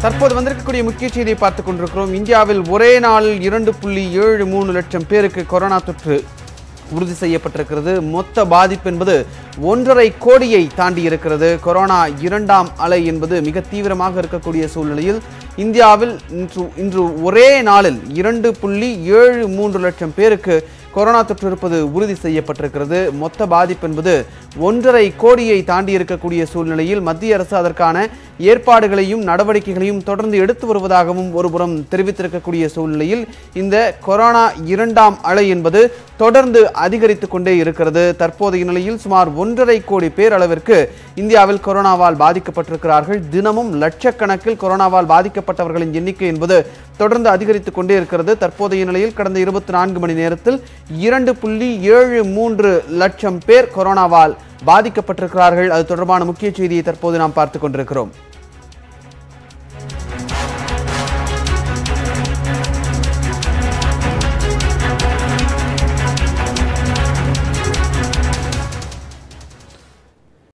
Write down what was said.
தற்போது வந்திருக்கக்கூடிய முக்கிய செய்தியை பார்த்துக் கொண்டிருக்கிறோம் இந்தியாவில் ஒரே நாளில் இரண்டு புள்ளி ஏழு மூணு லட்சம் பேருக்கு கொரோனா தொற்று உறுதி செய்யப்பட்டிருக்கிறது மொத்த பாதிப்பு என்பது ஒன்றரை கோடியை தாண்டி இருக்கிறது கொரோனா இரண்டாம் அலை என்பது மிக தீவிரமாக இருக்கக்கூடிய சூழ்நிலையில் இந்தியாவில் இன்று இன்று ஒரே நாளில் இரண்டு புள்ளி ஏழு மூன்று லட்சம் பேருக்கு கொரோனா தொற்று இருப்பது உறுதி செய்யப்பட்டிருக்கிறது மொத்த பாதிப்பு என்பது ஒன்றரை கோடியை தாண்டி இருக்கக்கூடிய சூழ்நிலையில் மத்திய அரசு அதற்கான ஏற்பாடுகளையும் நடவடிக்கைகளையும் தொடர்ந்து எடுத்து வருவதாகவும் ஒருபுறம் தெரிவித்திருக்கக்கூடிய சூழ்நிலையில் இந்த கொரோனா இரண்டாம் அலை என்பது தொடர்ந்து அதிகரித்து கொண்டே இருக்கிறது தற்போதைய நிலையில் சுமார் ஒன்றரை கோடி பேர் அளவிற்கு இந்தியாவில் கொரோனாவால் பாதிக்கப்பட்டிருக்கிறார்கள் தினமும் லட்சக்கணக்கில் கொரோனாவால் பாதிக்கப்பட்டவர்களின் எண்ணிக்கை என்பது தொடர்ந்து அதிகரித்து கொண்டே இருக்கிறது தற்போதைய நிலையில் கடந்த இருபத்தி நான்கு மணி நேரத்தில் இரண்டு புள்ளி ஏழு மூன்று லட்சம் பேர் கொரோனாவால் பாதிக்கப்பட்டிருக்கிறார்கள் அது தொடர்பான முக்கிய செய்தியை தற்போது நாம் பார்த்துக் கொண்டிருக்கிறோம்